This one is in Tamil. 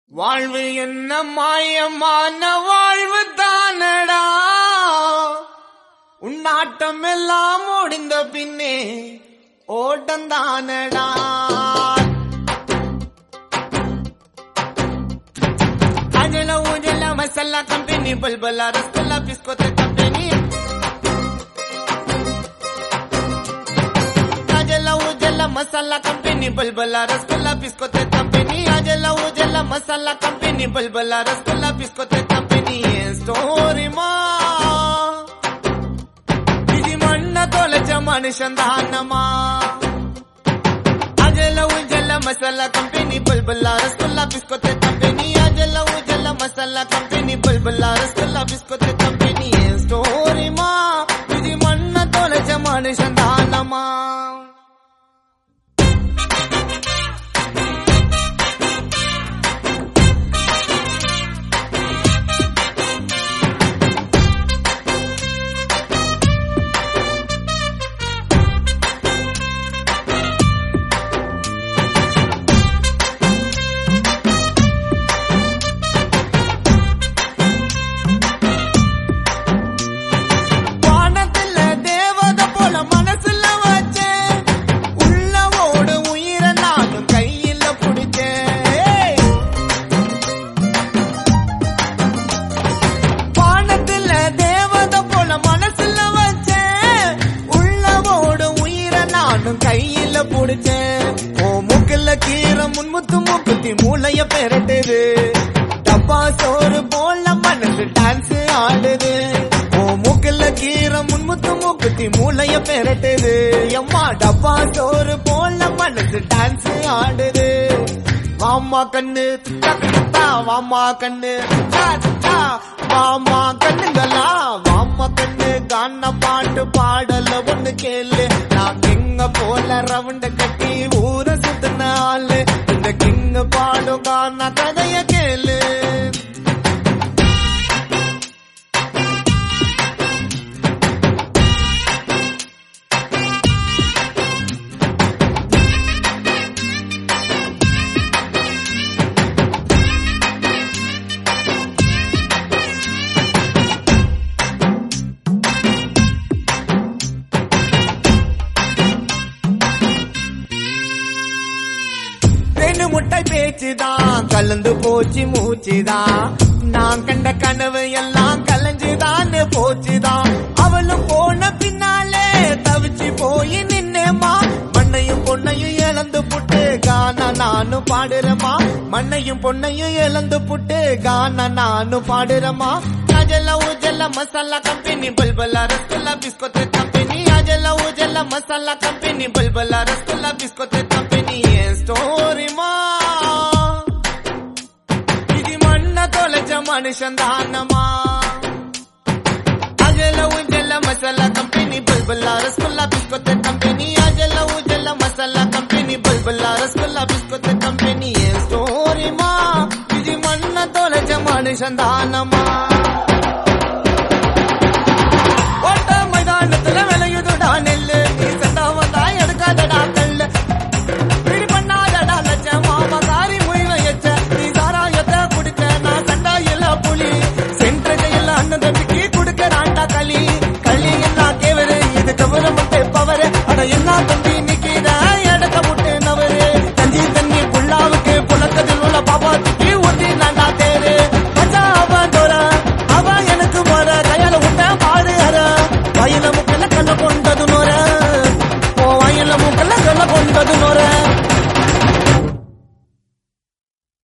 வாழ்வு என்ன மாயமான வாழ்வு தானடா உன்னாட்டம் எல்லாம் முடிந்த பின்னே ஓட்டம் தானடா அஜல உஜல மசாலா கம்பெனி பல்பலா ரசகுல்லா பிஸ்கோத்த கம்பெனி అజల ఉజల మసాలా కంపెనీ బల్బలా రసగుల్లా బిస్కొతే కంపెనీ అజల ఉజల మసాలా కంపెనీ బల్బలా రసగుల్లా బిస్కొతే కంపెనీ స్టోరీ మా ఇది మన్న తొలచ మనుషందానమా అజల ఉజల మసాలా కంపెనీ బల్బలా రసగుల్లా బిస్కొతే కంపెనీ అజల ఉజల మసాలా కంపెనీ బల్బలా రసగుల్లా బిస్కొతే కంపెనీ స్టోరీ మా ఇది మన్న తొలచ మనుషందానమా வானத்துல தேவத போல மனசுல வச்சேன் உள்ள ஓடு உயிரை நானும் கையில புடிச்சேன் வானத்துல தேவத போல மனசுல வச்சேன் உள்ள ஓடு உயிரை நானும் கையில புடிச்சேன் ஓ மூக்குல கீரை முன்முத்து மூக்குத்தி மூளைய பெரட்டுது டப்பா சோறு போல மனசு டான்ஸ் ஆடுது ஓ மூக்குல கீரை முன்முத்து மூக்குத்தி மூளைய பெரட்டுது எம்மா டப்பா சோறு போல மனசு டான்ஸ் ஆடுது வாமா கண்ணு துட்டா துட்டா வாமா கண்ணு துட்டா துட்டா வாமா கண்ணுங்களா வாமா கண்ணு கான பாட்டு பாடல ஒண்ணு கேளு நான் கிங்க போல ரவுண்ட கட்டி ஊர சுத்தின ஆளு இந்த கிங்க பாடும் கான கதைய கேளு ரெண்டு முட்டை பேச்சுதான் கலந்து போச்சு மூச்சுதான் நான் கண்ட கனவு எல்லாம் கலைஞ்சுதான் போச்சுதான் அவளும் போன பின்னாலே தவிச்சு போய் நின்னேமா மண்ணையும் பொண்ணையும் இழந்து புட்டு கானா நானும் பாடுறமா மண்ணையும் பொண்ணையும் இழந்து புட்டு கானா நானும் பாடுறமா அஜல உஜல மசாலா கம்பெனி பல்பலா ரசகுல்லா பிஸ்கோத்து கம்பெனி அஜல உஜல மசாலா கம்பெனி பல்பலா ரசகுல்லா பிஸ்கோத்து கம்பெனி ஸ்டோரி மா ఇది మన్న తొలచ మనుషందానమా అజల ఉజల మసాలా కంపెనీ బల్బల్లా రసగుల్లా బిస్కొత్త కంపెనీ అజల ఉజల మసాలా కంపెనీ బల్బల్లా రసగుల్లా బిస్కొత్త కంపెనీ స్టోరీ మా ఇది మన్న తొలచ మనుషందానమా ஓட்ட மைதானத்துல விளையுதுடா நெல்லு நீ சண்டா வந்தா எடுக்காதடா கல்லு பிடி பண்ணாதடா லட்ச மாமா காரி முயல எச்ச நீ சாராயத்தை குடிச்ச நான் சண்டா இல்ல புலி சென்ற கையில அண்ணன் தம்பிக்கு குடுக்கறான்டா களி களி என்ன கேவரு இது கவர முட்டை பவரு அட என்ன தம்பி நிக்கிற இடத்த முட்டு நவரு கஞ்சி தண்ணி புல்லாவுக்கு புழக்கத்தில் உள்ள பாப்பாத்துக்கு ஊத்தி நான்டா தேரு மச்சா அவ தோற அவ எனக்கு போற கையால விட்ட பாடு அற வாயில முக்கல கல்ல கொண்டது நோர ஓ வாயில முக்கல கல்ல கொண்டது நோர